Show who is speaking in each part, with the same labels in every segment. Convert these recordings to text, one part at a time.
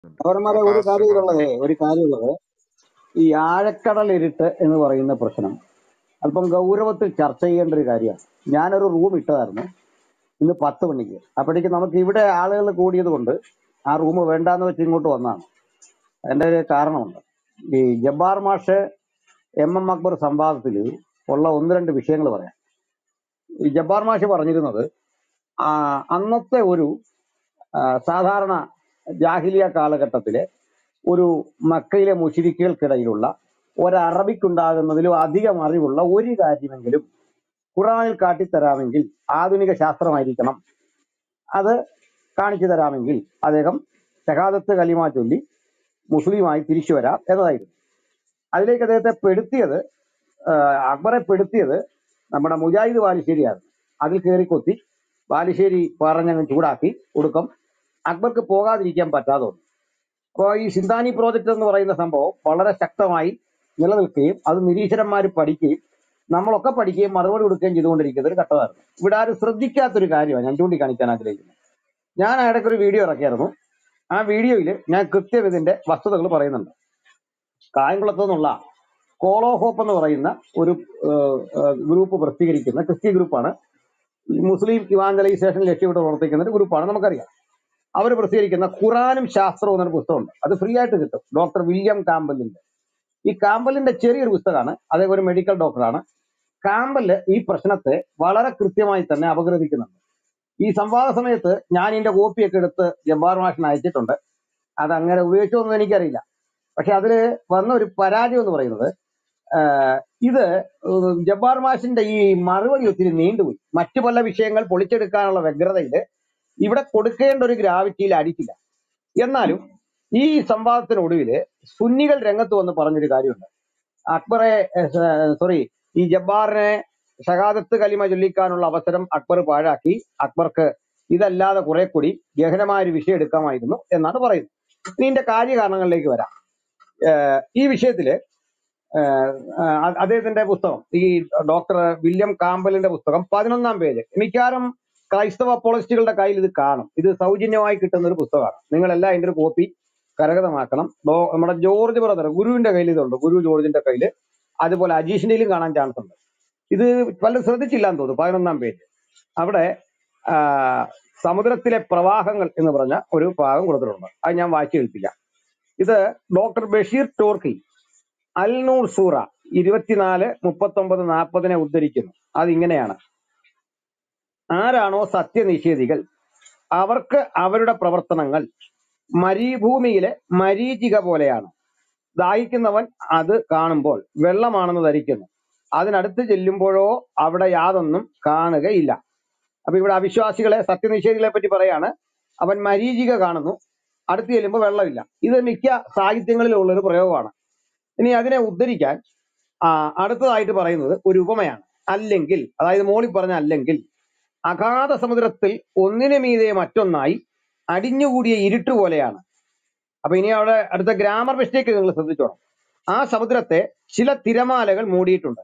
Speaker 1: പൗരന്മാരെ ഒരു
Speaker 2: കാസ്റ്റ്
Speaker 1: കാര്യം
Speaker 2: എന്ന്
Speaker 1: ഇതിലുള്ളത്
Speaker 2: പറഞ്ഞത്
Speaker 1: ഒരു കാര്യമുള്ളത് ഈ ആഴക്കടൽ ഇരുട്ട് എന്ന് പറയുന്ന പ്രശ്നം അല്പം ഗൗരവത്തിൽ ചർച്ച ചെയ്യേണ്ട ഒരു കാര്യമാണ് ഞാനൊരു റൂം ഇട്ടതായിരുന്നു ഇന്ന് പത്ത് മണിക്ക് അപ്പോഴേക്ക് നമുക്ക് ഇവിടെ ആളുകൾ കൂടിയത് കൊണ്ട് ആ റൂം വേണ്ടാന്ന് വെച്ച് ഇങ്ങോട്ട് വന്നതാണ് അതിന്റെ ഒരു കാരണമുണ്ട് ഈ ജബ്ബാർ മാഷ് എം എം അക്ബർ സംവാദത്തിൽ ഉള്ള ഒന്ന് രണ്ട് വിഷയങ്ങൾ പറയാം ഈ ജബ്ബാർ മാഷ് പറഞ്ഞിരുന്നത് ആ, അന്നത്തെ ഒരു ആ, സാധാരണ ജാഹിലിയ കാലഘട്ടത്തിലെ ഒരു മക്കയിലെ മുഷിരിക്കുകൾക്കിടയിലുള്ള ഒരു അറബിക്കുണ്ടാകുന്നതിലും അധികം അറിവുള്ള ഒരു കാര്യമെങ്കിലും ഖുറാനിൽ കാട്ടിത്തരാമെങ്കിൽ ആധുനിക ശാസ്ത്രമായിരിക്കണം അത് കാണിച്ചു തരാമെങ്കിൽ അദ്ദേഹം ഷഹാദത്ത് കലിമ ചൊല്ലി മുസ്ലിമായി തിരിച്ചു വരാം എന്നതായിരുന്നു അതിലേക്ക് അദ്ദേഹത്തെ പെടുത്തിയത് ആ, അക്ബറെ പെടുത്തിയത് നമ്മുടെ മുജാഹിദ് ബാലുശ്ശേരിയാണ് അതിൽ കയറി കൊത്തി ബാലുശ്ശേരി പറഞ്ഞങ്ങ് ചൂടാക്കി ഒടുക്കം അക്ബർക്ക് പോകാതിരിക്കാൻ പറ്റാതെ വന്നു അപ്പോൾ ഈ സിന്താനി പ്രോജക്റ്റ് എന്ന് പറയുന്ന സംഭവം വളരെ ശക്തമായി നിലനിൽക്കുകയും അത് നിരീശ്വരന്മാർ പഠിക്കുകയും നമ്മളൊക്കെ പഠിക്കുകയും മറുപടി കൊടുക്കുകയും ചെയ്തുകൊണ്ടിരിക്കുന്ന ഒരു ഘട്ടമായിരുന്നു ഇവിടെ ആരും ശ്രദ്ധിക്കാത്തൊരു കാര്യമാണ് ഞാൻ ചൂണ്ടിക്കാണിക്കാൻ ആഗ്രഹിക്കുന്നത് ഞാൻ ഇടയ്ക്ക് ഒരു വീഡിയോ ഇറക്കിയായിരുന്നു ആ വീഡിയോയിൽ ഞാൻ കൃത്യം ഇതിന്റെ വസ്തുതകൾ പറയുന്നുണ്ട് കായംകുളത്തു നിന്നുള്ള കോളോ ഹോപ്പ് എന്ന് പറയുന്ന ഒരു ഗ്രൂപ്പ് പ്രസിദ്ധീകരിക്കുന്ന ക്രിസ്ത്യൻ ഗ്രൂപ്പാണ് മുസ്ലിം ഇവാഞ്ചലൈസേഷൻ ലക്ഷ്യമിട്ട് പ്രവർത്തിക്കുന്ന ഒരു ഗ്രൂപ്പാണ് നമുക്കറിയാം അവർ പ്രസിദ്ധീകരിക്കുന്ന ഖുറാനും ശാസ്ത്രവും എന്നൊരു പുസ്തകമുണ്ട് അത് ഫ്രീ ആയിട്ട് കിട്ടും ഡോക്ടർ വില്യം കാമ്പലിന്റെ ഈ കാമ്പലിന്റെ ചെറിയൊരു പുസ്തകമാണ് അദ്ദേഹം ഒരു മെഡിക്കൽ ഡോക്ടറാണ് കാമ്പല് ഈ പ്രശ്നത്തെ വളരെ കൃത്യമായി തന്നെ അപഗ്രഥിക്കുന്നുണ്ട് ഈ സംവാദ സമയത്ത് ഞാൻ ഇതിന്റെ കോപ്പിയൊക്കെ എടുത്ത് ജബ്ബാർ മാഷിന് അയച്ചിട്ടുണ്ട് അത് അങ്ങനെ ഉപയോഗിച്ചോന്നും എനിക്കറിയില്ല പക്ഷെ അതിൽ വന്ന ഒരു പരാജയം എന്ന് പറയുന്നത് ആഹ് ഇത് ഉം ജബ്ബാർ മാഷിന്റെ ഈ മറുപടി ഒത്തിരി നീണ്ടുപോയി മറ്റു പല വിഷയങ്ങൾ പൊളിച്ചെടുക്കാനുള്ള വ്യഗ്രതയിൽ ഇവിടെ കൊടുക്കേണ്ട ഒരു ഗ്രാവിറ്റിയിൽ അടിച്ചില്ല എന്നാലും ഈ സംവാദത്തിനൊടുവിൽ സുന്നികൾ രംഗത്ത് വന്ന് പറഞ്ഞൊരു കാര്യമുണ്ട് അക്ബറെ സോറി ഈ ജബ്ബാറിനെ ഷഹാദത്ത് കലിമ ചൊല്ലിക്കാനുള്ള അവസരം അക്ബർ പാഴാക്കി അക്ബർക്ക് ഇതല്ലാതെ കുറെ കൂടി ഗഹനമായ ഒരു വിഷയം എടുക്കാമായിരുന്നു എന്നാണ് പറയുന്നത് ഇനി ഇതിന്റെ കാര്യകാരണങ്ങളിലേക്ക് വരാം ഏഹ് ഈ വിഷയത്തില് ഏഹ് ആഹ് അദ്ദേഹത്തിന്റെ പുസ്തകം ഈ ഡോക്ടർ വില്യം കാമ്പലിന്റെ പുസ്തകം പതിനൊന്നാം പേജ് മിക്കവാറും ക്രൈസ്തവ അപ്പോളജിസ്റ്റുകളുടെ കയ്യിൽ ഇത് കാണും ഇത് സൗജന്യമായി കിട്ടുന്ന ഒരു പുസ്തകമാണ് നിങ്ങളെല്ലാം അതിന്റെ ഒരു കോപ്പി കരഗതമാക്കണം ഡോ- നമ്മുടെ ജോർജ് ബ്രദർ ഗുരുവിന്റെ കയ്യിൽ ഇതുണ്ട് ഗുരു ജോർജിന്റെ കയ്യിൽ അതുപോലെ അജീഷിന്റെയിലും കാണാൻ ചാൻസ് ഉണ്ട് ഇത് പലരും ശ്രദ്ധിച്ചില്ലാന്ന് തോന്നുന്നു പതിനൊന്നാം പേജ് അവിടെ ആ, സമുദ്രത്തിലെ പ്രവാഹങ്ങൾ എന്ന് പറഞ്ഞ ഒരു ഭാഗം കൊടുത്തിട്ടുണ്ട് അത് ഞാൻ വായിച്ചു കേൾപ്പിക്കാം ഇത് ഡോക്ടർ ബഷീർ ടോർക്കി അൽ നൂർ സൂറ ഇരുപത്തിനാല് മുപ്പത്തൊമ്പത് നാൽപ്പതിനെ ഉദ്ധരിക്കുന്നു അതിങ്ങനെയാണ് ആരാണോ സത്യനിഷേധികൾ അവർക്ക് അവരുടെ പ്രവർത്തനങ്ങൾ മരുഭൂമിയിലെ മരീചിക പോലെയാണ് ദാഹിക്കുന്നവൻ അത് കാണുമ്പോൾ വെള്ളമാണെന്ന് ധരിക്കുന്നു അതിനടുത്ത് ചെല്ലുമ്പോഴോ അവിടെ യാതൊന്നും കാണുകയില്ല അപ്പൊ ഇവിടെ അവിശ്വാസികളെ സത്യനിഷേധികളെ പറ്റി പറയാണ് അവൻ മരീചിക കാണുന്നു അടുത്ത് ചെല്ലുമ്പോൾ വെള്ളമില്ല ഇത് മിക്ക സാഹിത്യങ്ങളിലുള്ള ഒരു പ്രയോഗമാണ് ഇനി അതിനെ ഉദ്ധരിക്കാൻ ആ, അടുത്തതായിട്ട് പറയുന്നത് ഒരു ഉപമയാണ് അല്ലെങ്കിൽ അതായത് മോളി പറഞ്ഞ അല്ലെങ്കിൽ അഗാധ സമുദ്രത്തിൽ ഒന്നിനു മീതെ മറ്റൊന്നായി അടിഞ്ഞുകൂടിയ ഇരുട്ട് പോലെയാണ് അപ്പൊ ഇനി അവിടെ അടുത്ത ഗ്രാമർ മിസ്റ്റേക്ക് നിങ്ങൾ ശ്രദ്ധിച്ചോണം ആ സമുദ്രത്തെ ചില തിരമാലകൾ മൂടിയിട്ടുണ്ട്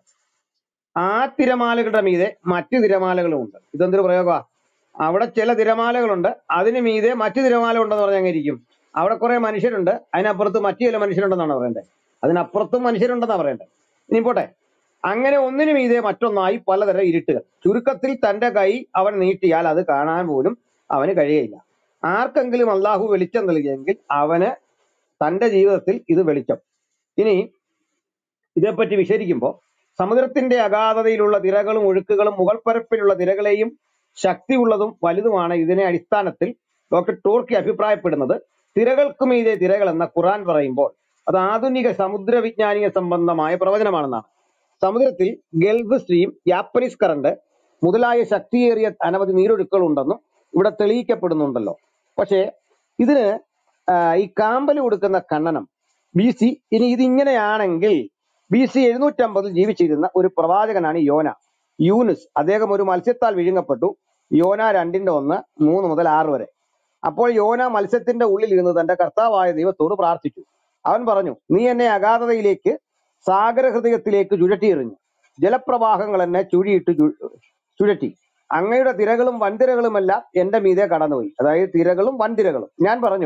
Speaker 1: ആ തിരമാലകളുടെ മീതെ മറ്റു തിരമാലകളും ഉണ്ട് ഇതെന്തൊരു പ്രയോഗമാ അവിടെ ചില തിരമാലകളുണ്ട് അതിന് മീതെ മറ്റു തിരമാല ഉണ്ടെന്ന് പറഞ്ഞാൽ അങ്ങനെ ഇരിക്കും അവിടെ കുറെ മനുഷ്യരുണ്ട് അതിനപ്പുറത്ത് മറ്റു ചില മനുഷ്യരുണ്ടെന്നാണ് പറയേണ്ടത് അതിനപ്പുറത്തും മനുഷ്യരുണ്ടെന്നാണ് പറയേണ്ടത് ഇനി പോട്ടെ അങ്ങനെ ഒന്നിനു മീതെ മറ്റൊന്നായി പലതരം ഇരുട്ടുകൾ ചുരുക്കത്തിൽ തന്റെ കൈ അവൻ നീട്ടിയാൽ അത് കാണാൻ പോലും അവന് കഴിയയില്ല ആർക്കെങ്കിലും അള്ളാഹു വെളിച്ചം നൽകിയെങ്കിൽ അവന് തന്റെ ജീവിതത്തിൽ ഇത് വെളിച്ചം ഇനി ഇതേപ്പറ്റി വിശദീകരിക്കുമ്പോൾ സമുദ്രത്തിന്റെ അഗാധതയിലുള്ള തിരകളും ഒഴുക്കുകളും മുകൾപ്പരപ്പിലുള്ള തിരകളെയും ശക്തിയുള്ളതും വലുതുമാണ് ഇതിനെ അടിസ്ഥാനത്തിൽ ഡോക്ടർ ടോർക്കി അഭിപ്രായപ്പെടുന്നത് തിരകൾക്ക് മീതെ തിരകൾ എന്ന ഖുറാൻ പറയുമ്പോൾ അത് ആധുനിക സമുദ്ര വിജ്ഞാനിക സംബന്ധമായ പ്രവചനമാണെന്നാണ് സമുദ്രത്തിൽ ഗൾഫ് സ്ട്രീം ജാപ്പനീസ് കറണ്ട് മുതലായ ശക്തിയേറിയ അനവധി നീരൊഴുക്കുകൾ ഉണ്ടെന്നും ഇവിടെ തെളിയിക്കപ്പെടുന്നുണ്ടല്ലോ പക്ഷേ ഇതിന് ആ, ഈ കാമ്പല് കൊടുക്കുന്ന ഖണ്ഡനം ബി സി ഇനി ഇതിങ്ങനെയാണെങ്കിൽ ബി സി എഴുന്നൂറ്റമ്പതിൽ ജീവിച്ചിരുന്ന ഒരു പ്രവാചകനാണ് യോന യൂനുസ് അദ്ദേഹം ഒരു മത്സ്യത്താൽ വിഴുങ്ങപ്പെട്ടു യോന രണ്ടിന്റെ ഒന്ന് മൂന്ന് മുതൽ ആറ് വരെ അപ്പോൾ യോന മത്സ്യത്തിന്റെ ഉള്ളിൽ ഇരുന്ന് തന്റെ കർത്താവായ ദൈവത്തോട് പ്രാർത്ഥിച്ചു അവൻ പറഞ്ഞു നീ എന്നെ അഗാധതയിലേക്ക് സാഗരഹൃദയത്തിലേക്ക് ചുഴറ്റിയെറിഞ്ഞു ജലപ്രവാഹങ്ങൾ എന്നെ ചുഴിയിട്ട് ചു- ചുഴറ്റി അങ്ങയുടെ തിരകളും വൻതിരകളുമെല്ലാം എന്റെ മീതെ കടന്നുപോയി അതായത് തിരകളും വൻതിരകളും ഞാൻ പറഞ്ഞു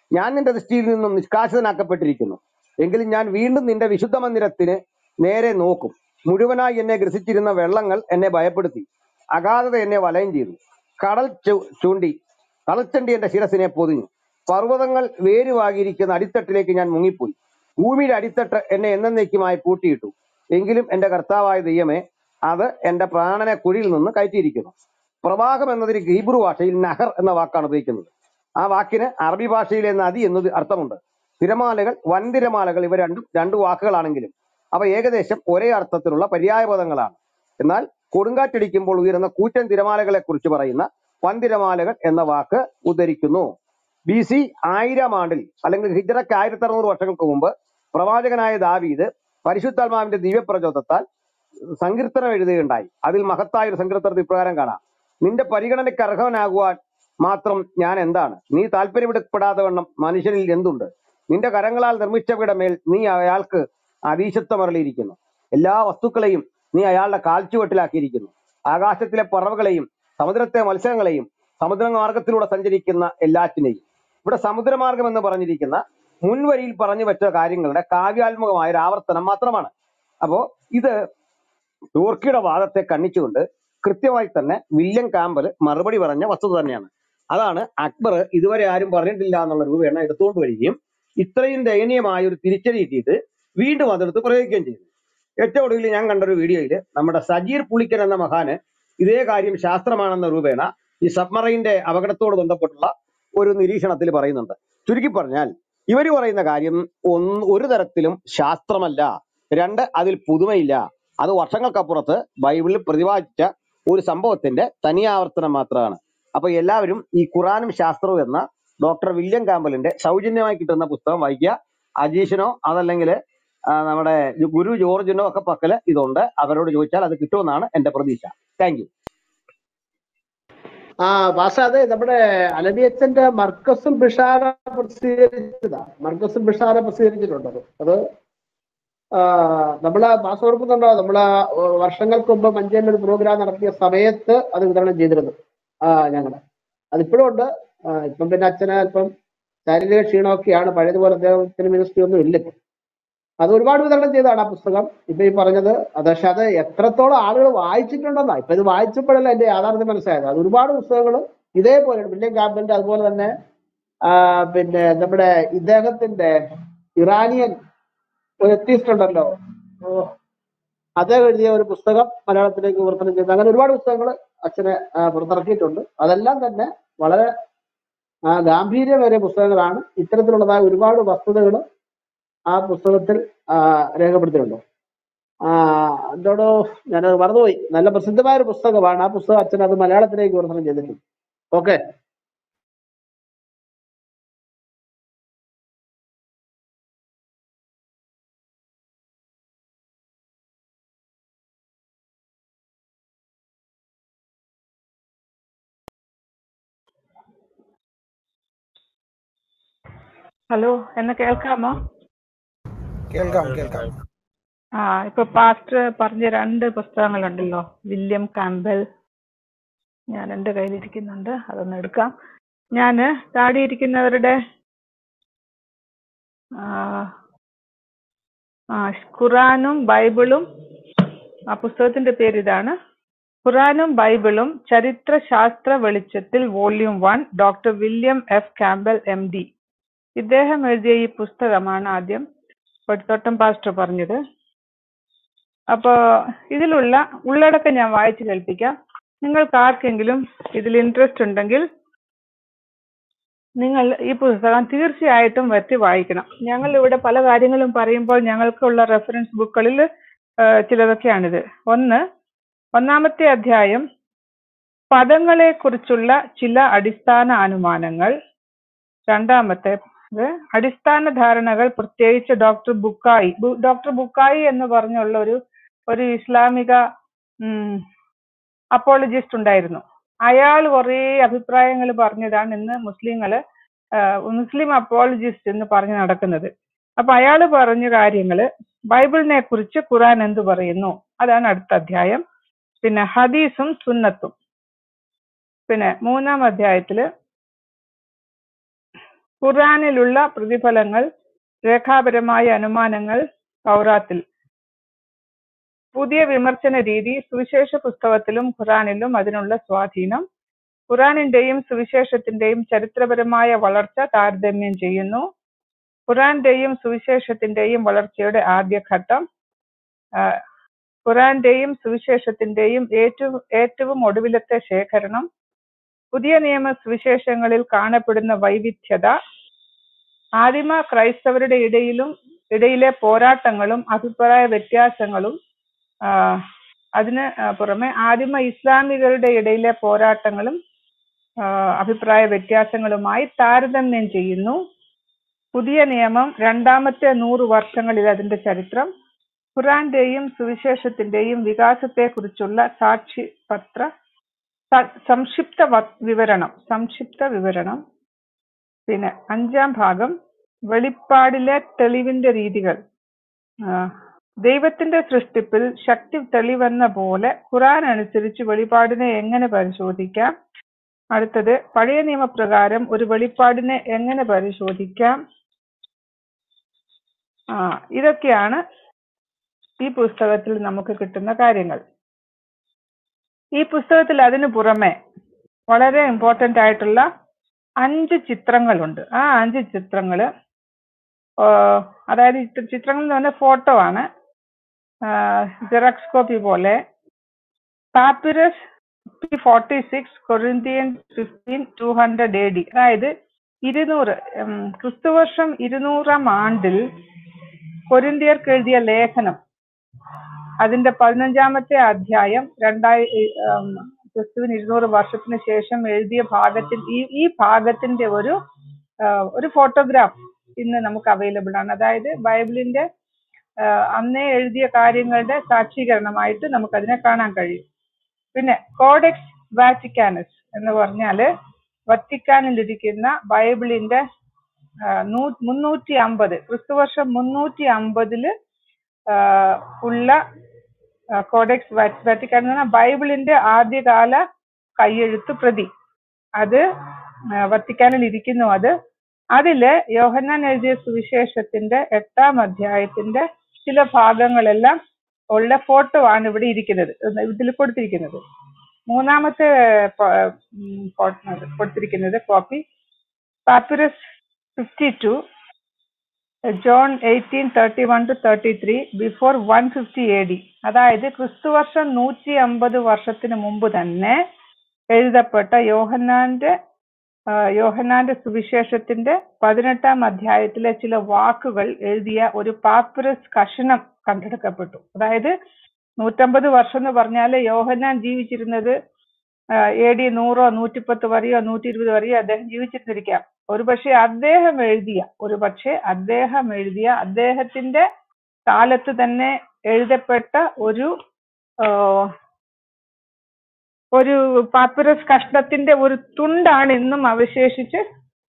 Speaker 1: ഞാൻ നിന്റെ ദൃഷ്ടിയിൽ നിന്നും നിഷ്കാശിതനാക്കപ്പെട്ടിരിക്കുന്നു എങ്കിലും ഞാൻ വീണ്ടും നിന്റെ വിശുദ്ധ മന്ദിരത്തിന് നേരെ നോക്കും മുഴുവനായി എന്നെ ഗ്രസിച്ചിരുന്ന വെള്ളങ്ങൾ എന്നെ ഭയപ്പെടുത്തി അഗാധത എന്നെ വലയം ചെയ്തു കടൽ ചു- ചൂണ്ടി കടൽച്ചണ്ടി എന്റെ ശിരസിനെ പൊതിഞ്ഞു പർവ്വതങ്ങൾ വേരുവാകിയിരിക്കുന്ന അടിത്തട്ടിലേക്ക് ഞാൻ മുങ്ങിപ്പോയി ഭൂമിയുടെ അടിത്തട്ട് എന്നെ എന്നേക്കുമായി പൂട്ടിയിട്ടു എങ്കിലും എന്റെ കർത്താവായ ദൈവമേ അത് എന്റെ പ്രാണനെ കുഴിയിൽ നിന്ന് കയറ്റിയിരിക്കുന്നു പ്രവാഹം എന്നതിന് ഹീബ്രു ഭാഷയിൽ നഹർ എന്ന വാക്കാണ് ഉപയോഗിക്കുന്നത് ആ വാക്കിന് അറബി ഭാഷയിലെ നദി എന്നത് അർത്ഥമുണ്ട് തിരമാലകൾ വൻതിരമാലകൾ ഇവ രണ്ടും രണ്ട് വാക്കുകളാണെങ്കിലും അവ ഏകദേശം ഒരേ അർത്ഥത്തിലുള്ള പര്യായപദങ്ങളാണ് എന്നാൽ കൊടുങ്കാറ്റടിക്കുമ്പോൾ ഉയരുന്ന കൂറ്റൻ തിരമാലകളെ കുറിച്ച് പറയുന്ന വൻതിരമാലകൾ എന്ന വാക്ക് ഉദ്ധരിക്കുന്നു ബി സി ആയിരം ആണ്ടിൽ അല്ലെങ്കിൽ ഹിജറയ്ക്ക് ആയിരത്തി അറുന്നൂറ് വർഷങ്ങൾക്ക് മുമ്പ് പ്രവാചകനായ ദാവീദ് പരിശുദ്ധാത്മാവിന്റെ ദിവ്യപ്രചോദത്താൽ സങ്കീർത്തനം എഴുതുകയുണ്ടായി അതിൽ മഹത്തായ ഒരു സങ്കീർത്തനത്തിൽ ഇപ്രകാരം കാണാം നിന്റെ പരിഗണനയ്ക്ക് അർഹവനാകുവാൻ മാത്രം ഞാൻ എന്താണ് നീ താല്പര്യപ്പെടാതെ വണ്ണം മനുഷ്യനിൽ എന്തുണ്ട് നിന്റെ കരങ്ങളാൽ നിർമ്മിച്ചവയുടെ മേൽ നീ അയാൾക്ക് അതീശത്വമരളിയിരിക്കുന്നു എല്ലാ വസ്തുക്കളെയും നീ അയാളുടെ കാൽച്ചുവട്ടിലാക്കിയിരിക്കുന്നു ആകാശത്തിലെ പറവകളെയും സമുദ്രത്തെ മത്സ്യങ്ങളെയും സമുദ്ര മാർഗത്തിലൂടെ സഞ്ചരിക്കുന്ന എല്ലാറ്റിനെയും ഇവിടെ സമുദ്രമാർഗം എന്ന് പറഞ്ഞിരിക്കുന്ന മുൻവരിയിൽ പറഞ്ഞു വെച്ച കാര്യങ്ങളുടെ കാവ്യാത്മകമായ ഒരു ആവർത്തനം മാത്രമാണ് അപ്പോ ഇത് ടൂർക്കിയുടെ വാദത്തെ കണ്ണിച്ചുകൊണ്ട് കൃത്യമായി തന്നെ വില്യം കാമ്പൽ മറുപടി പറഞ്ഞ വസ്തുത തന്നെയാണ് അതാണ് അക്ബർ ഇതുവരെ ആരും പറഞ്ഞിട്ടില്ല എന്നുള്ള രൂപേണ എടുത്തുകൊണ്ട് വരികയും ഇത്രയും ദയനീയമായ ഒരു തിരിച്ചടി കിട്ടിയിട്ട് വീണ്ടും അതെടുത്ത് പ്രയോഗിക്കുകയും ചെയ്തു ഏറ്റവും ഒടുവിൽ ഞാൻ കണ്ടൊരു വീഡിയോയിൽ നമ്മുടെ സജീർ പുളിക്കൻ എന്ന മഹാന് ഇതേ കാര്യം ശാസ്ത്രമാണെന്ന രൂപേണ ഈ സബ്മറൈന്റെ അപകടത്തോട് ബന്ധപ്പെട്ടുള്ള ഒരു നിരീക്ഷണത്തിൽ പറയുന്നുണ്ട് ചുരുക്കി പറഞ്ഞാൽ ഇവർ പറയുന്ന കാര്യം ഒന്ന് ഒരു തരത്തിലും ശാസ്ത്രമല്ല രണ്ട് അതിൽ പുതുമയില്ല അത് വർഷങ്ങൾക്കപ്പുറത്ത് ബൈബിളിൽ പ്രതിപാദിച്ച ഒരു സംഭവത്തിന്റെ തനിയാവർത്തനം മാത്രമാണ് അപ്പൊ എല്ലാവരും ഈ ഖുറാനും ശാസ്ത്രവും എന്ന ഡോക്ടർ വില്യം കാമ്പലിന്റെ സൗജന്യമായി കിട്ടുന്ന പുസ്തകം വായിക്കുക അജീഷിനോ അതല്ലെങ്കിൽ ആ, നമ്മുടെ ഗുരു ജോർജിനോ ഒക്കെ പക്കല് ഇതുണ്ട് അവരോട് ചോദിച്ചാൽ അത് കിട്ടുമെന്നാണ് എന്റെ പ്രതീക്ഷ താങ്ക് യു
Speaker 2: ആ ഭാഷ അതെ നമ്മുടെ അലബിയച്ചന്റെ മർക്കസുൽ ബിഷാര പ്രസിദ്ധീകരിച്ചതാ മർക്കസുൽ ബിഷാര പ്രസിദ്ധീകരിച്ചിട്ടുണ്ട് അത് അത് ആ, നമ്മള് ഭാഷ ഓർക്കുന്നുണ്ടോ നമ്മള് വർഷങ്ങൾക്ക് മുമ്പ് മഞ്ചേരിയിൽ ഒരു പ്രോഗ്രാം നടത്തിയ സമയത്ത് അത് വിതരണം ചെയ്തിരുന്നു ആ ഞങ്ങള് അതിപ്പോഴും ഉണ്ട് ആ, ഇപ്പം പിന്നെ അച്ഛന് അല്പം ശാരീരിക ക്ഷീണമൊക്കെയാണ് പഴയതുപോലെ അദ്ദേഹത്തിന് മിനിസ്ട്രി ഒന്നും ഇല്ല ഇപ്പം. അത് ഒരുപാട് വിതരണം ചെയ്തതാണ് ആ പുസ്തകം ഇപ്പൊ ഈ പറഞ്ഞത് അത് പക്ഷെ അത് എത്രത്തോളം ആളുകൾ വായിച്ചിട്ടുണ്ടെന്നാ ഇപ്പൊ ഇത് വായിച്ചപ്പോഴല്ല എന്റെ യാഥാർത്ഥ്യം മനസ്സിലായത് അത് ഒരുപാട് പുസ്തകങ്ങൾ ഇതേപോലെ വില്യം കാമ്പലിന്റെ അതുപോലെ തന്നെ ആ, പിന്നെ നമ്മുടെ ഇദ്ദേഹത്തിന്റെ ഇറാനിയൻ ഒരു എത്തിസ്റ്റ് ഉണ്ടല്ലോ ഓ, അദ്ദേഹം എഴുതിയ ഒരു പുസ്തകം മലയാളത്തിലേക്ക് വിവർത്തനം ചെയ്ത് അങ്ങനെ ഒരുപാട് പുസ്തകങ്ങൾ അച്ഛനെ ആ, പുറത്തിറക്കിയിട്ടുണ്ട് അതെല്ലാം തന്നെ വളരെ ആ, ഗാംഭീര്യമേറിയ പുസ്തകങ്ങളാണ് ഇത്തരത്തിലുള്ളതായ ഒരുപാട് വസ്തുതകൾ ആ പുസ്തകത്തിൽ ആ, രേഖപ്പെടുത്തിയിട്ടുണ്ട് ആ എന്തോടോ ഞാൻ മറന്നുപോയി നല്ല പ്രസിദ്ധമായ ഒരു പുസ്തകമാണ് ആ പുസ്തകം അച്ഛൻ അത് മലയാളത്തിലേക്ക് വിവർത്തനം ചെയ്തിട്ടുണ്ട് ഓക്കെ
Speaker 3: ഹലോ എന്നെ കേൾക്കാമോ
Speaker 4: കേൾക്കാം കേൾക്കാം
Speaker 3: ആ ഇപ്പൊ പാസ്റ്റർ പറഞ്ഞ രണ്ട് പുസ്തകങ്ങളുണ്ടല്ലോ വില്യം കാമ്പൽ ഞാൻ എൻ്റെ കയ്യിലിരിക്കുന്നുണ്ട് അതൊന്ന് എടുക്കാം ഞാന് താടിയിരിക്കുന്നവരുടെ ആ, ആ ഖുറാനും ബൈബിളും ആ പുസ്തകത്തിന്റെ പേര് ഇതാണ് ഖുറാനും ബൈബിളും ചരിത്ര ശാസ്ത്ര വെളിച്ചത്തിൽ volume one doctor William F Campbell M D ഇദ്ദേഹം എഴുതിയ ഈ പുസ്തകമാണ് ആദ്യം പടിത്തോട്ടം പാസ്റ്റർ പറഞ്ഞത് അപ്പോ ഇതിലുള്ള ഉള്ളടക്കം ഞാൻ വായിച്ചു കേൾപ്പിക്കാം നിങ്ങൾക്ക് ആർക്കെങ്കിലും ഇതിൽ ഇൻട്രസ്റ്റ് ഉണ്ടെങ്കിൽ നിങ്ങൾ ഈ പുസ്തകം തീർച്ചയായിട്ടും വരുത്തി വായിക്കണം ഞങ്ങൾ ഇവിടെ പല കാര്യങ്ങളും പറയുമ്പോൾ ഞങ്ങൾക്കുള്ള റെഫറൻസ് ബുക്കുകളിൽ ചിലതൊക്കെയാണിത് ഒന്ന് ഒന്നാമത്തെ അധ്യായം പദങ്ങളെ കുറിച്ചുള്ള ചില അടിസ്ഥാന അനുമാനങ്ങൾ രണ്ടാമത്തെ ഇത് അടിസ്ഥാന ധാരണകൾ പ്രത്യേകിച്ച് ഡോക്ടർ ബുക്കായി ബു- ഡോക്ടർ ബുക്കായി എന്ന് പറഞ്ഞുള്ള ഒരു ഒരു ഇസ്ലാമിക അപ്പോളജിസ്റ്റ് ഉണ്ടായിരുന്നു അയാൾ കുറേ അഭിപ്രായങ്ങൾ പറഞ്ഞതാണ് ഇന്ന് മുസ്ലിങ്ങള് ആഹ് മുസ്ലിം അപ്പോളജിസ്റ്റ് എന്ന് പറഞ്ഞു നടക്കുന്നത് അപ്പൊ അയാൾ പറഞ്ഞ കാര്യങ്ങള് ബൈബിളിനെ കുറിച്ച് ഖുറാൻ എന്ത് പറയുന്നു അതാണ് അടുത്ത അധ്യായം പിന്നെ ഹദീസും സുന്നത്തും പിന്നെ മൂന്നാം അധ്യായത്തില് ഖുർആനിലുള്ള പ്രതിഫലങ്ങൾ രേഖാപരമായ അനുമാനങ്ങൾ തൗറാത്തിൽ പുതിയ വിമർശന രീതി സുവിശേഷ പുസ്തകത്തിലും ഖുറാനിലും അതിനുള്ള സ്വാധീനം ഖുറാനിന്റെയും സുവിശേഷത്തിന്റെയും ചരിത്രപരമായ വളർച്ച താരതമ്യം ചെയ്യുന്നു ഖുറാന്റെയും സുവിശേഷത്തിന്റെയും വളർച്ചയുടെ ആദ്യഘട്ടം ആ, ഖുറാന്റെയും സുവിശേഷത്തിന്റെയും ഏറ്റവും ഏറ്റവും ഒടുവിലത്തെ ശേഖരണം പുതിയ നിയമ സുവിശേഷങ്ങളിൽ കാണപ്പെടുന്ന വൈവിധ്യത ആദിമ ക്രൈസ്തവരുടെ ഇടയിലും ഇടയിലെ പോരാട്ടങ്ങളും അഭിപ്രായ വ്യത്യാസങ്ങളും ആ, അതിന് ആ, പുറമെ ആദിമ ഇസ്ലാമികളുടെ ഇടയിലെ പോരാട്ടങ്ങളും ആ, അഭിപ്രായ വ്യത്യാസങ്ങളുമായി താരതമ്യം ചെയ്യുന്നു പുതിയ നിയമം രണ്ടാമത്തെ നൂറ് വർഷങ്ങളിൽ അതിന്റെ ചരിത്രം ഖുറാന്റെയും സുവിശേഷത്തിന്റെയും വികാസത്തെക്കുറിച്ചുള്ള സാക്ഷി പത്ര സ- സംക്ഷിപ്ത വ- വിവരണം സംക്ഷിപ്ത വിവരണം പിന്നെ അഞ്ചാം ഭാഗം വെളിപ്പാടിലെ തെളിവിന്റെ രീതികൾ ആ, ദൈവത്തിന്റെ സൃഷ്ടിപ്പിൽ ശക്തി തെളിവെന്ന പോലെ ഖുറാൻ അനുസരിച്ച് വെളിപ്പാടിനെ എങ്ങനെ പരിശോധിക്കാം അടുത്തത് പഴയ നിയമപ്രകാരം ഒരു വെളിപ്പാടിനെ എങ്ങനെ പരിശോധിക്കാം ആ ഇതൊക്കെയാണ് ഈ പുസ്തകത്തിൽ നമുക്ക് കിട്ടുന്ന കാര്യങ്ങൾ ഈ പുസ്തകത്തിൽ അതിനു പുറമെ വളരെ ഇമ്പോർട്ടന്റ് ആയിട്ടുള്ള അഞ്ച് ചിത്രങ്ങളുണ്ട് ആ അഞ്ച് ചിത്രങ്ങള് ആ, അതായത് ഈ ചിത്രങ്ങൾ എന്ന് പറഞ്ഞാൽ ഫോട്ടോ ആണ് ജെറക്സ് കോപ്പി പോലെ papyrus forty six Corinthian fifteen two hundred A D അതായത് ഇരുന്നൂറ് ഉം, ക്രിസ്തുവർഷം ഇരുന്നൂറാം ആണ്ടിൽ കൊരിന്ത്യർക്ക് എഴുതിയ ലേഖനം അതിന്റെ പതിനഞ്ചാമത്തെ അധ്യായം രണ്ടായി ഉം, ക്രിസ്തുവിന് ഇരുന്നൂറ് വർഷത്തിന് ശേഷം എഴുതിയ ഭാഗത്തിൽ ഈ ഈ ഭാഗത്തിന്റെ ഒരു ആ, ഒരു ഫോട്ടോഗ്രാഫ് ഇന്ന് നമുക്ക് അവൈലബിൾ ആണ് അതായത് ബൈബിളിന്റെ ആ, അന്നേ എഴുതിയ കാര്യങ്ങളുടെ സാക്ഷീകരണമായിട്ട് നമുക്ക് അതിനെ കാണാൻ കഴിയും പിന്നെ കോഡെക്സ് വാറ്റിക്കാനസ് എന്ന് പറഞ്ഞാല് വത്തിക്കാനിലിരിക്കുന്ന ബൈബിളിന്റെ ആ, നൂ- മുന്നൂറ്റി അമ്പത് ക്രിസ്തുവർഷം മുന്നൂറ്റി അമ്പതില് ഉള്ള കോഡെക്സ് വാറ്റിക്കാൻ എന്ന് പറഞ്ഞാൽ ബൈബിളിന്റെ ആദ്യകാല കയ്യെഴുത്ത് പ്രതി അത് ആ, വത്തിക്കാനിൽ ഇരിക്കുന്നു അത് അതില് യോഹന്നാൻ എഴുതിയ സുവിശേഷത്തിന്റെ എട്ടാം അധ്യായത്തിന്റെ ചില ഭാഗങ്ങളെല്ലാം ഉള്ള ഫോട്ടോ ആണ് ഇവിടെ ഇരിക്കുന്നത് ഇതിൽ കൊടുത്തിരിക്കുന്നത് മൂന്നാമത്തെ പ- ഉം, ഫോട്ടോ കൊടുത്തിരിക്കുന്നത് copy papyrus fifty two John eighteen thirty one two thirty three before one fifty A D അതായത് ക്രിസ്തുവർഷം നൂറ്റി അമ്പത് വർഷത്തിന് മുമ്പ് തന്നെ എഴുതപ്പെട്ട യോഹന്നാന്റെ ആ, യോഹന്നാന്റെ സുവിശേഷത്തിന്റെ പതിനെട്ടാം അധ്യായത്തിലെ ചില വാക്കുകൾ എഴുതിയ ഒരു പാപ്പിറസ് കഷണം കണ്ടെടുക്കപ്പെട്ടു അതായത് നൂറ്റമ്പത് വർഷം എന്ന് പറഞ്ഞാൽ യോഹന്നാൻ ജീവിച്ചിരുന്നത് എ ഡി നൂറോ നൂറ്റിപ്പത്ത് വരെയോ നൂറ്റി ഇരുപത് വരെയോ അദ്ദേഹം ജീവിച്ചിരുന്നിരിക്കാം ഒരു പക്ഷേ അദ്ദേഹം എഴുതിയ ഒരു പക്ഷേ അദ്ദേഹം എഴുതിയ അദ്ദേഹത്തിന്റെ കാലത്ത് തന്നെ എഴുതപ്പെട്ട ഒരു ആ, ഒരു പാപ്പിറസ് കഷ്ണത്തിന്റെ ഒരു തുണ്ടാണ് ഇന്നും അവശേഷിച്ച്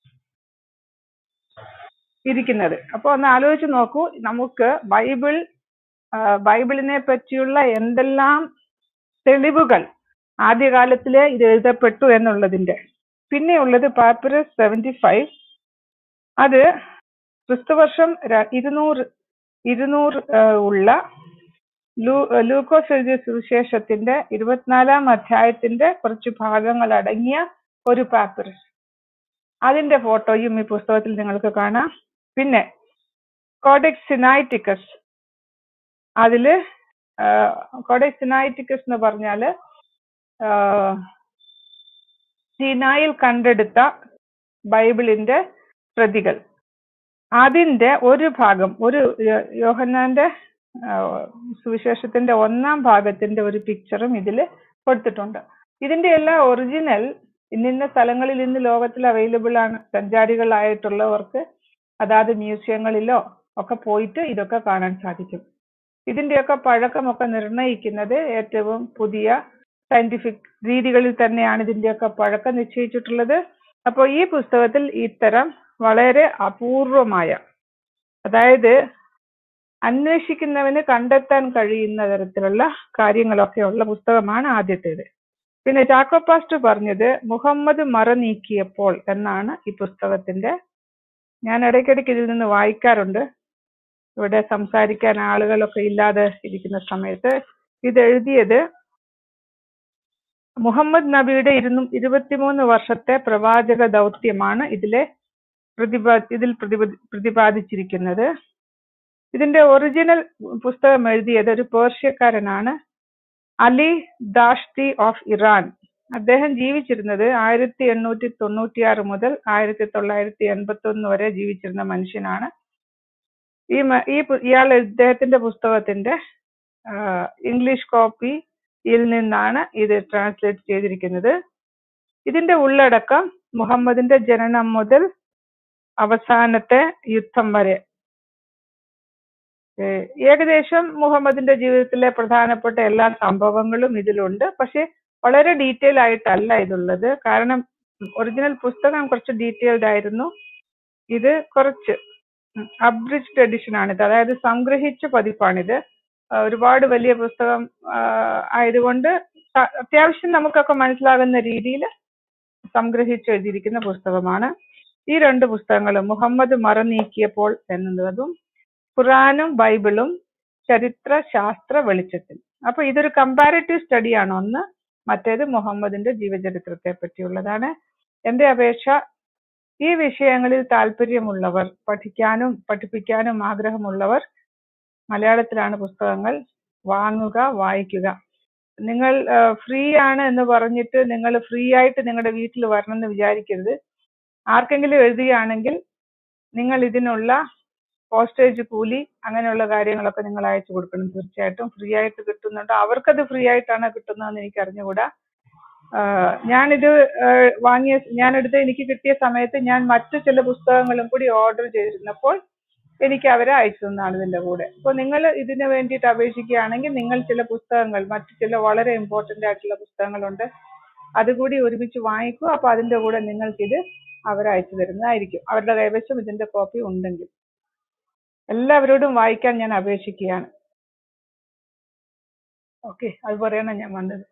Speaker 3: ഇരിക്കുന്നത് അപ്പൊ ഒന്ന് ആലോചിച്ച് നോക്കൂ നമുക്ക് ബൈബിൾ ആ, ബൈബിളിനെ പറ്റിയുള്ള എന്തെല്ലാം തെളിവുകൾ ആദ്യകാലത്തിലെ ഇത് എഴുതപ്പെട്ടു എന്നുള്ളതിന്റെ പിന്നെയുള്ളത് പാപ്പിറസ് സെവന്റി ഫൈവ് അത് ക്രിസ്തുവർഷം ര- ഇരുന്നൂറ് ഇരുന്നൂറ് ആ, ഉള്ള ലൂ- ലൂക്കോസ് എഴുതിയ സുവിശേഷത്തിന്റെ ഇരുപത്തിനാലാം അധ്യായത്തിന്റെ കുറച്ച് ഭാഗങ്ങൾ അടങ്ങിയ ഒരു പാപ്പിറസ് അതിന്റെ ഫോട്ടോയും ഈ പുസ്തകത്തിൽ നിങ്ങൾക്ക് കാണാം പിന്നെ കോഡെക്സ് സിനൈറ്റിക്കസ് അതില് കോഡെക്സ് സിനൈറ്റിക്കസ് എന്ന് പറഞ്ഞാല് ആ, സീനായിൽ കണ്ടെടുത്ത ബൈബിളിന്റെ പ്രതികൾ അതിന്റെ ഒരു ഭാഗം ഒരു യോ- യോഹന്നാന്റെ ആ, സുവിശേഷത്തിന്റെ ഒന്നാം ഭാഗത്തിന്റെ ഒരു പിക്ചറും ഇതിൽ കൊടുത്തിട്ടുണ്ട് ഇതിന്റെ എല്ലാം ഒറിജിനൽ ഇന്നിന്ന സ്ഥലങ്ങളിൽ ഇന്ന് ലോകത്തിൽ അവൈലബിൾ ആണ് സഞ്ചാരികളായിട്ടുള്ളവർക്ക് അതാത് മ്യൂസിയങ്ങളിലോ ഒക്കെ പോയിട്ട് ഇതൊക്കെ കാണാൻ സാധിക്കും ഇതിന്റെയൊക്കെ പഴക്കമൊക്കെ നിർണ്ണയിക്കുന്നത് ഏറ്റവും പുതിയ സയന്റിഫിക് രീതികളിൽ തന്നെയാണ് ഇതിന്റെയൊക്കെ പഴക്കം നിശ്ചയിച്ചിട്ടുള്ളത് അപ്പോൾ ഈ പുസ്തകത്തിൽ ഇത്തരം വളരെ അപൂർവമായ അതായത് അന്വേഷിക്കുന്നവന് കണ്ടെത്താൻ കഴിയുന്ന തരത്തിലുള്ള കാര്യങ്ങളൊക്കെ ഉള്ള പുസ്തകമാണ് ആദ്യത്തേത് പിന്നെ ചാക്കോ പാസ്റ്റർ പറഞ്ഞത് മുഹമ്മദ് മറ നീക്കിയപ്പോൾ എന്നാണ് ഈ പുസ്തകത്തിന്റെ ഞാൻ ഇടയ്ക്കിടയ്ക്ക് ഇതിൽ നിന്ന് വായിക്കാറുണ്ട് ഇവിടെ സംസാരിക്കാൻ ആളുകളൊക്കെ ഇല്ലാതെ ഇരിക്കുന്ന സമയത്ത് ഇത് എഴുതിയത് മുഹമ്മദ് നബിയുടെ ഇരുന്നു ഇരുപത്തിമൂന്ന് വർഷത്തെ പ്രവാചക ദൗത്യമാണ് ഇതിലെ പ്രതിപാ ഇതിൽ പ്രതിപ- പ്രതിപാദിച്ചിരിക്കുന്നത് ഇതിന്റെ ഒറിജിനൽ പുസ്തകം എഴുതിയത് ഒരു പേർഷ്യക്കാരനാണ് അലി ദാഷ്തി ഓഫ് ഇറാൻ അദ്ദേഹം ജീവിച്ചിരുന്നത് ആയിരത്തി എണ്ണൂറ്റി തൊണ്ണൂറ്റിയാറ് മുതൽ ആയിരത്തി തൊള്ളായിരത്തി എൺപത്തി ഒന്ന് വരെ ജീവിച്ചിരുന്ന മനുഷ്യനാണ് ഈ മ- ഈ പു- ഇയാൾ ഇദ്ദേഹത്തിന്റെ പുസ്തകത്തിന്റെ ആ, ഇംഗ്ലീഷ് കോപ്പിയിൽ നിന്നാണ് ഇത് ട്രാൻസ്ലേറ്റ് ചെയ്തിരിക്കുന്നത് ഇതിന്റെ ഉള്ളടക്കം മുഹമ്മദിന്റെ ജനനം മുതൽ അവസാനത്തെ യുദ്ധം വരെ ഏഹ് ഏകദേശം മുഹമ്മദിന്റെ ജീവിതത്തിലെ പ്രധാനപ്പെട്ട എല്ലാ സംഭവങ്ങളും ഇതിലുണ്ട് പക്ഷെ വളരെ ഡീറ്റെയിൽ ആയിട്ടല്ല ഇതുള്ളത് കാരണം ഒറിജിനൽ പുസ്തകം കുറച്ച് ഡീറ്റെയിൽഡ് ആയിരുന്നു ഇത് കുറച്ച് അബ്രിജ്ഡ് എഡിഷൻ ആണിത് അതായത് സംഗ്രഹിച്ച പതിപ്പാണിത് ആ, ഒരുപാട് വലിയ പുസ്തകം ആ, ആയതുകൊണ്ട് സ- അത്യാവശ്യം നമുക്കൊക്കെ മനസ്സിലാകുന്ന രീതിയിൽ സംഗ്രഹിച്ച് എഴുതിയിരിക്കുന്ന പുസ്തകമാണ് ഈ രണ്ട് പുസ്തകങ്ങളും മുഹമ്മദ് മറനീക്കിയപ്പോൾ എന്നുള്ളതും ഖുറാനും ബൈബിളും ചരിത്ര ശാസ്ത്ര വെളിച്ചത്തിൽ അപ്പൊ ഇതൊരു കമ്പാരിറ്റീവ് സ്റ്റഡിയാണ് ഒന്ന് മറ്റേത് മുഹമ്മദിന്റെ ജീവചരിത്രത്തെ പറ്റിയുള്ളതാണ് എന്റെ അപേക്ഷ ഈ വിഷയങ്ങളിൽ താല്പര്യമുള്ളവർ പഠിക്കാനും പഠിപ്പിക്കാനും ആഗ്രഹമുള്ളവർ മലയാളത്തിലാണ് പുസ്തകങ്ങൾ വാങ്ങുക വായിക്കുക നിങ്ങൾ ഫ്രീ ആണ് എന്ന് പറഞ്ഞിട്ട് നിങ്ങൾ ഫ്രീ ആയിട്ട് നിങ്ങളുടെ വീട്ടിൽ വരണം എന്ന് വിചാരിക്കരുത് ആർക്കെങ്കിലും എഴുതുകയാണെങ്കിൽ നിങ്ങൾ ഇതിനുള്ള പോസ്റ്റേജ് കൂലി അങ്ങനെയുള്ള കാര്യങ്ങളൊക്കെ നിങ്ങൾ അയച്ചു കൊടുക്കണം തീർച്ചയായിട്ടും ഫ്രീ ആയിട്ട് കിട്ടുന്നുണ്ട് അവർക്കത് ഫ്രീ ആയിട്ടാണ് കിട്ടുന്നതെന്ന് എനിക്ക് അറിഞ്ഞുകൂടാ ആഹ് ഞാനിത് ആഹ് വാങ്ങിയ ഞാനെടുത്ത് എനിക്ക് കിട്ടിയ സമയത്ത് ഞാൻ മറ്റു ചില പുസ്തകങ്ങളും കൂടി ഓർഡർ ചെയ്തിരുന്നപ്പോൾ എനിക്ക് അവരെ അയച്ചു തന്നാണ് ഇതിന്റെ കൂടെ അപ്പോൾ നിങ്ങൾ ഇതിന് വേണ്ടിയിട്ട് അപേക്ഷിക്കുകയാണെങ്കിൽ നിങ്ങൾ ചില പുസ്തകങ്ങൾ മറ്റു ചില വളരെ ഇമ്പോർട്ടന്റ് ആയിട്ടുള്ള പുസ്തകങ്ങളുണ്ട് അതുകൂടി ഒരുമിച്ച് വാങ്ങിക്കുക അപ്പൊ അതിന്റെ കൂടെ നിങ്ങൾക്കിത് അവർ അയച്ചു തരുന്നതായിരിക്കും അവരുടെ കൈവശം ഇതിന്റെ കോപ്പി ഉണ്ടെങ്കിൽ എല്ലാവരോടും വായിക്കാൻ ഞാൻ അപേക്ഷിക്കുകയാണ് ഓക്കെ അത് പറയണം ഞാൻ വന്നത്